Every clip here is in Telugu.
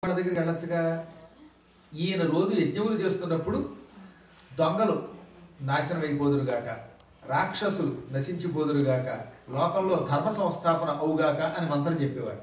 బ్రాహ్మణ దగ్గరికి వెళ్ళొచ్చుగా ఈయన రోజు యజ్ఞములు చేస్తున్నప్పుడు దొంగలు నాశనం అయిపోదురుగాక రాక్షసులు నశించిపోదురుగాక లోకంలో ధర్మ సంస్థాపన అవుగాక అని మంత్రం చెప్పేవాట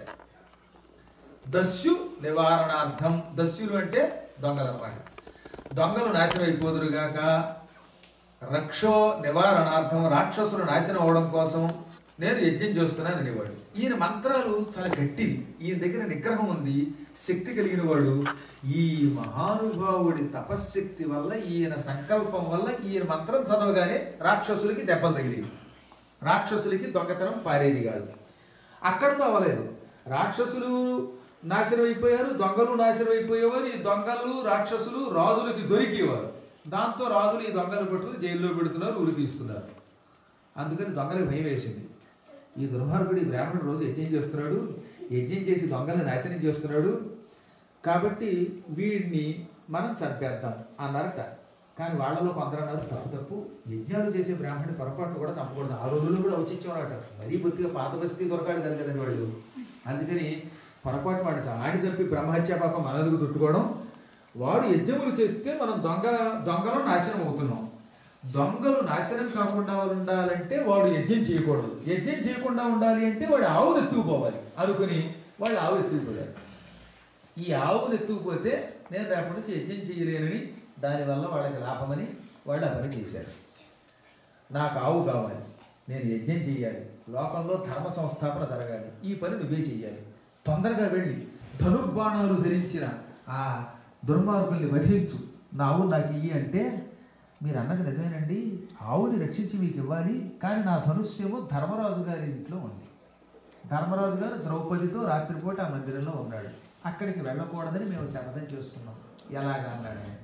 దస్యు నివారణార్థం దస్యులు అంటే దొంగలు అనమాట దొంగలు నాశనం అయిపోదురుగాక రక్షో నివారణార్థం రాక్షసులు నాశనం అవడం కోసం నేను యజ్ఞం చేస్తున్నాను అనేవాడు ఈయన మంత్రాలు చాలా గట్టివి ఈయన దగ్గర నిగ్రహం ఉంది శక్తి కలిగిన వాడు ఈ మహానుభావుడి తపశ్శక్తి వల్ల ఈయన సంకల్పం వల్ల ఈయన మంత్రం చదవగానే రాక్షసులకి దెబ్బలు తగిలింది రాక్షసులకి దొంగతనం పారేది కాదు అక్కడతో అవ్వలేదు రాక్షసులు నాశనం అయిపోయారు దొంగలు నాశనం అయిపోయేవారు ఈ దొంగలు రాక్షసులు రాజులకి దొరికేవారు దాంతో రాజులు ఈ దొంగలు పట్టుకుని జైల్లో పెడుతున్నారు ఊరు తీసుకున్నారు అందుకని దొంగలకు భయం వేసింది ఈ దుర్మార్గుడు ఈ బ్రాహ్మణుడు రోజు యజ్ఞం చేస్తున్నాడు యజ్ఞం చేసి దొంగల్ని నాశనం చేస్తున్నాడు కాబట్టి వీడిని మనం చంపేద్దాం అన్నారట కానీ వాళ్ళలో కొందరు అన్నారు తప్పు తప్పు యజ్ఞాలు చేసే బ్రాహ్మణుడి పొరపాటు కూడా చంపకూడదు ఆ రోజుల్లో కూడా ఔచిత్యం అన్నట మరీ బొత్తిగా పాత బస్తీ దొరకాడు కదా కదండి వాళ్ళు అందుకని పొరపాటు వాడు ఆడి చంపి బ్రహ్మహత్య పాపం మనదుకు చుట్టుకోవడం వాడు యజ్ఞములు చేస్తే మనం దొంగ దొంగలు నాశనం అవుతున్నాం దొంగలు నాశనం కాకుండా ఉండాలంటే వాడు యజ్ఞం చేయకూడదు యజ్ఞం చేయకుండా ఉండాలి అంటే వాడు ఆవును ఎత్తుకుపోవాలి అనుకుని వాళ్ళు ఆవు ఎత్తుకుపోయారు ఈ ఆవును ఎత్తుకుపోతే నేను రేపటి నుంచి యజ్ఞం చేయలేనని దానివల్ల వాళ్ళకి లాభమని వాళ్ళు ఆ పని చేశారు నాకు ఆవు కావాలి నేను యజ్ఞం చేయాలి లోకంలో ధర్మ సంస్థాపన జరగాలి ఈ పని నువ్వే చేయాలి తొందరగా వెళ్ళి ధనుర్బాణాలు ధరించిన ఆ దుర్మార్గుల్ని వధించు నా ఆవు నాకు ఇయ్యి అంటే మీరు అన్నది నిజమేనండి ఆవుని రక్షించి మీకు ఇవ్వాలి కానీ నా ధనుస్సేమో ధర్మరాజు గారి ఇంట్లో ఉంది ధర్మరాజు గారు ద్రౌపదితో రాత్రిపూట ఆ మందిరంలో ఉన్నాడు అక్కడికి వెళ్ళకూడదని మేము శపథం చేసుకున్నాం ఎలాగా అన్నాడు ఆయన.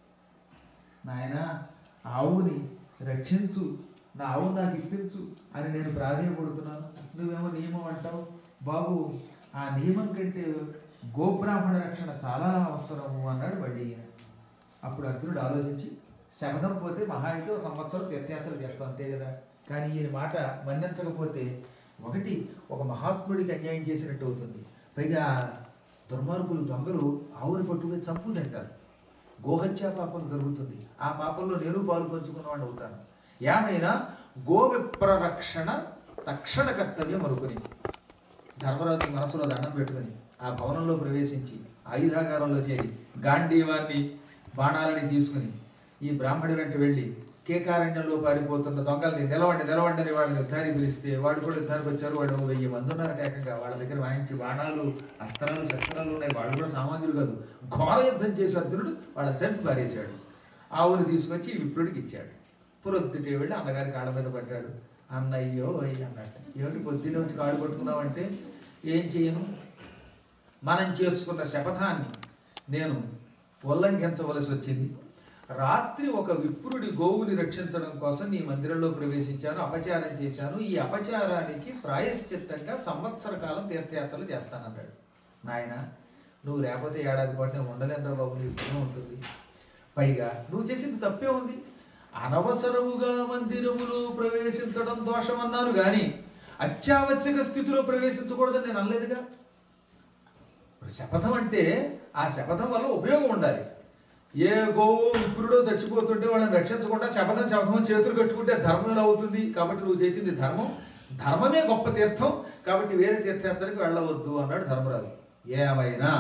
నాయన ఆవుని రక్షించు నా ఆవును నాకు ఇప్పించు అని నేను ప్రాధాన్యపడుతున్నాను నువ్వేమో నియమం అంటావు బాబు ఆ నియమం కంటే గోబ్రాహ్మణ రక్షణ చాలా అవసరము అన్నాడు మళ్ళీ ఈయన. అప్పుడు అర్జునుడు ఆలోచించి శపథం పోతే మహా అయితే ఒక సంవత్సరం తీర్థయాత్రలు చేస్తాం అంతే కదా కానీ ఈయన మాట మన్నించకపోతే ఒకటి ఒక మహాత్ముడికి అన్యాయం చేసినట్టు అవుతుంది పైగా దుర్మార్గులు దొంగలు ఆవుని పట్టుకుని చంపు తింటారు గోహత్యా పాపం జరుగుతుంది ఆ పాపంలో నేను పాలు పంచుకున్నవాడిని అవుతాను ఏమైనా గోవిప్రరక్షణ తక్షణ కర్తవ్యం అనుకుని ధర్మరాజు మనసులో దండం పెట్టుకుని ఆ భవనంలో ప్రవేశించి ఆయుధాగారంలో చేరి గాంధీవాన్ని బాణాలని తీసుకుని ఈ బ్రాహ్మడి వెంట వెళ్ళి కేకారణ్యంలో పారిపోతున్న దొంగల్ని నిలవండి నిలవండి అని వాళ్ళని యుద్ధానికి పిలిస్తే వాడు కూడా యుద్ధానికి వచ్చారు వాడు ఓ వెయ్యి మంది ఉన్నారు ఏకంగా వాళ్ళ దగ్గర వాయించి బాణాలు అస్త్రాలు శస్త్రాలు ఉన్నాయి వాళ్ళు కూడా సామాన్యులు కాదు ఘోర యుద్ధం చేసి అర్జునుడు వాళ్ళని చంపి పారేశాడు ఆవుని తీసుకొచ్చి విప్రుడికి ఇచ్చాడు పొద్దుటే వెళ్ళి అన్నగారి కాళ్ళ మీద పడ్డాడు అన్నయ్యో అయ్యి అన్నట్టు ఏమిటి పొద్దున్నే వచ్చి కాళ్ళు పట్టుకున్నావంటే ఏం చేయను మనం చేసుకున్న శపథాన్ని నేను ఉల్లంఘించవలసి వచ్చింది రాత్రి ఒక విప్రుడి గోవుని రక్షించడం కోసం నీ మందిరంలో ప్రవేశించాను అపచారం చేశాను ఈ అపచారానికి ప్రాయశ్చిత్తంగా సంవత్సర కాలం తీర్థయాత్రలు చేస్తానన్నాడు నాయన నువ్వు లేకపోతే ఏడాది పాటు నేను ఉండలేనురా బాబు నీ ఇబ్బంది ఉంటుంది పైగా నువ్వు చేసింది తప్పే ఉంది అనవసరముగా మందిరములో ప్రవేశించడం దోషం అన్నాను కానీ అత్యావశ్యక స్థితిలో ప్రవేశించకూడదని నేను అనలేదుగా ఇప్పుడు శపథం అంటే ఆ శపథం వల్ల ఉపయోగం ఉండాలి ఏ గోవు విప్రుడో చచ్చిపోతుంటే వాళ్ళని రక్షించకుండా శపథం శపథం చేతులు కట్టుకుంటే ధర్మం ఎలా అవుతుంది కాబట్టి నువ్వు చేసింది ధర్మం ధర్మమే గొప్ప తీర్థం కాబట్టి వేరే తీర్థయాత్రకి వెళ్ళవద్దు అన్నాడు ధర్మరాజు ఏమైనా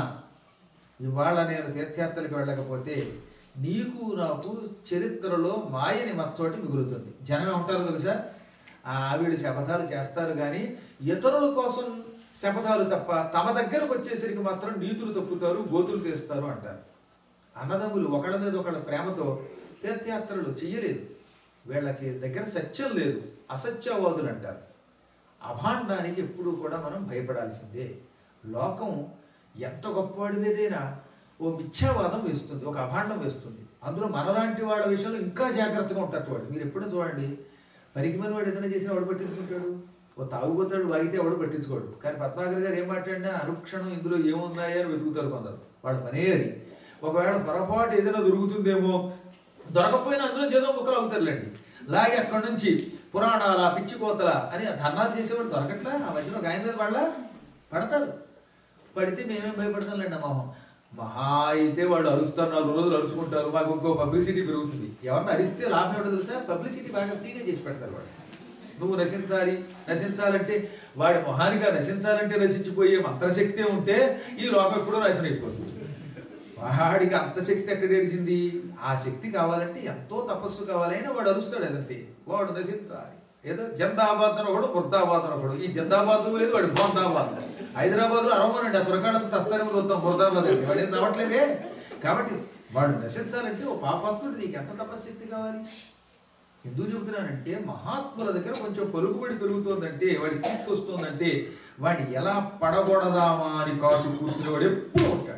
ఇవాళ నేను తీర్థయాత్రలకు వెళ్ళకపోతే నీకు నాకు చరిత్రలో మాయని మచ్చోటి మిగులుతుంది జనమే ఉంటారు తెలుసా ఆ ఆవిడ శపథాలు చేస్తారు కానీ ఇతరుల కోసం శపథాలు తప్ప తమ దగ్గరకు వచ్చేసరికి మాత్రం నీతులు తప్పుతారు గోతులు తీస్తారు అంటారు అన్నదమ్ములు ఒకళ్ళ మీద ఒకళ్ళ ప్రేమతో తీర్థయాత్రలు చెయ్యలేదు వీళ్ళకి దగ్గర సత్యం లేదు అసత్యవాదులు అంటారు అభాండానికి ఎప్పుడూ కూడా మనం భయపడాల్సిందే లోకం ఎంత గొప్పవాడి మీదైనా ఓ మిథ్యావాదం వేస్తుంది ఒక అభాండం వేస్తుంది అందులో మనలాంటి వాళ్ళ విషయంలో ఇంకా జాగ్రత్తగా ఉంటారు వాడు మీరు ఎప్పుడూ చూడండి పరికిమని వాడు ఏదైనా చేసినా వాడు పట్టించుకుంటాడు ఓ తాగుబోతాడు వాగితే ఎవడు పట్టించుకోడు కానీ పద్మాగర్ గారు ఏం మాట్లాడినా అనుక్షణం ఇందులో ఏమున్నాయో అని వెతుకుతారు కొందరు వాళ్ళ పనే అది ఒకవేళ పొరపాటు ఏదైనా దొరుకుతుందేమో దొరకపోయినా అందులో ఏదో ముక్కలు అవుతారులేండి లాగే అక్కడి నుంచి పురాణాల పిచ్చి కోతల అని ధర్నాలు చేసేవాడు దొరకట్లా ఆ మధ్యలో ఒక ఆయన మీద వాళ్ళ పడతారు పడితే మేమేం భయపడతాంలేండి మొహం మహా అయితే వాడు అరుస్తారు నాలుగు రోజులు అరుచుకుంటారు మాకు ఇంకో పబ్లిసిటీ పెరుగుతుంది ఎవరిని అరిస్తే లాభం ఏమిటో తెలుసా పబ్లిసిటీ బాగా ఫ్రీగా చేసి పెడతారు వాడు నువ్వు నశించాలి నశించాలంటే వాడి మొహానిగా నశించాలంటే నశించిపోయే మంత్రశక్తి ఉంటే ఈ లోకం ఎప్పుడో నాశనం అయిపోతుంది వాడికి అంత శక్తి ఎక్కడ ఏడిచింది ఆ శక్తి కావాలంటే ఎంతో తపస్సు కావాలైనా వాడు అరుస్తాడు అదంతే వాడు నశించాలి ఏదో జందాబాద్ అని ఒకడు బుర్దాబాద్ అని ఒకడు ఈ జందాబాద్ లేదు వాడు బొందాబాద్ హైదరాబాద్ లో అరవమనండి ఆ తురకాడం తస్తానే వద్దాం బుర్దాబాద్ అంటే వాడు ఏం రావట్లేదే కాబట్టి వాడు నశించాలంటే ఓ పాపాత్ముడు నీకు ఎంత తపశ్శక్తి కావాలి ఎందుకు చెబుతున్నానంటే మహాత్ముల దగ్గర కొంచెం పలుకుబడి పెరుగుతోందంటే వాడి కీర్తి వస్తుందంటే వాడిని ఎలా పడగొడదామా అని కాసు కూర్చుని వాడు ఎప్పుడు ఉంటాడు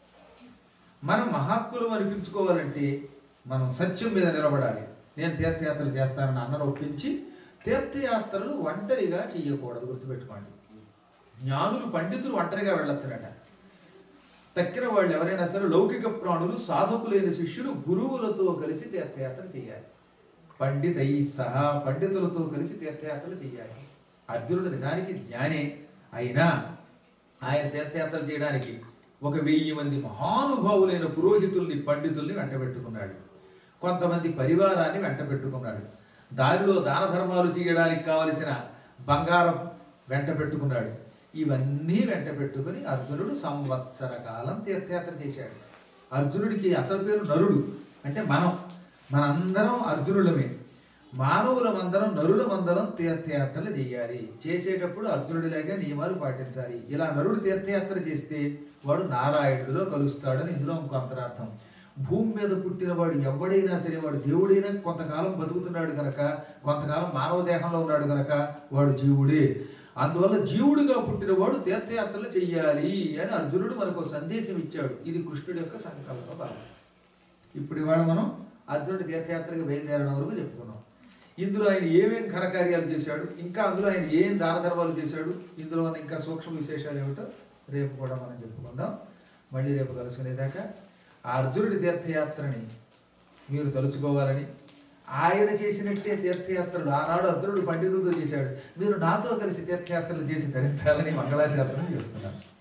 మనం మహాత్ములు అనిపించుకోవాలంటే మనం సత్యం మీద నిలబడాలి నేను తీర్థయాత్రలు చేస్తానని అన్నను ఒప్పించి తీర్థయాత్రలు ఒంటరిగా చెయ్యకూడదు గుర్తుపెట్టుకోండి జ్ఞానులు పండితులు ఒంటరిగా వెళ్ళొచ్చునట తక్కిన వాళ్ళు ఎవరైనా సరే లౌకిక ప్రాణులు సాధకులైన శిష్యులు గురువులతో కలిసి తీర్థయాత్ర చేయాలి పండితై సహా పండితులతో కలిసి తీర్థయాత్రలు చేయాలి అర్జునుడు నిజానికి జ్ఞానే అయినా ఆయన తీర్థయాత్రలు చేయడానికి ఒక వెయ్యి మంది మహానుభావులైన పురోహితుల్ని పండితుల్ని వెంటబెట్టుకున్నాడు కొంతమంది పరివారాన్ని వెంటబెట్టుకున్నాడు దారిలో దాన ధర్మాలు చేయడానికి కావలసిన బంగారం వెంట పెట్టుకున్నాడు ఇవన్నీ వెంట పెట్టుకుని అర్జునుడు సంవత్సర కాలం తీర్థయాత్ర చేశాడు అర్జునుడికి అసలు పేరు నరుడు అంటే మనం మనందరం అర్జునులమే మానవులమందరం నరులమందరం తీర్థయాత్రలు చేయాలి చేసేటప్పుడు అర్జునుడిలాగా నియమాలు పాటించాలి ఇలా నరుడు తీర్థయాత్ర చేస్తే వాడు నారాయణుడిలో కలుస్తాడని ఇందులో ఇంకో అంతరార్థం భూమి మీద పుట్టిన వాడు ఎవడైనా సరే వాడు దేవుడైనా కొంతకాలం బతుకుతున్నాడు గనక కొంతకాలం మానవ దేహంలో ఉన్నాడు గనక వాడు జీవుడే అందువల్ల జీవుడిగా పుట్టినవాడు తీర్థయాత్రలు చెయ్యాలి అని అర్జునుడు మనకు ఒక సందేశం ఇచ్చాడు ఇది కృష్ణుడి యొక్క సంకల్ప బలం ఇప్పుడు ఇవాళ మనం అర్జునుడి తీర్థయాత్రకి బయలుదేరడం వరకు చెప్పుకున్నాం ఇందులో ఆయన ఏమేం ఘనకార్యాలు చేశాడు ఇంకా అందులో ఆయన ఏం దాన ధర్మాలు చేశాడు ఇందులో ఉన్న ఇంకా సూక్ష్మ విశేషాలు ఏమిటో రేపు కూడా మనం చెప్పుకుందాం మళ్ళీ రేపు కలుసుకునేదాకా ఆ అర్జునుడి తీర్థయాత్రని మీరు తలుచుకోవాలని ఆయన చేసినట్టే తీర్థయాత్రలు ఆనాడు అర్జునుడు పండితులతో చేశాడు మీరు నాతో కలిసి తీర్థయాత్రలు చేసి ధరించాలని మంగళాశాసనం చేస్తున్నాను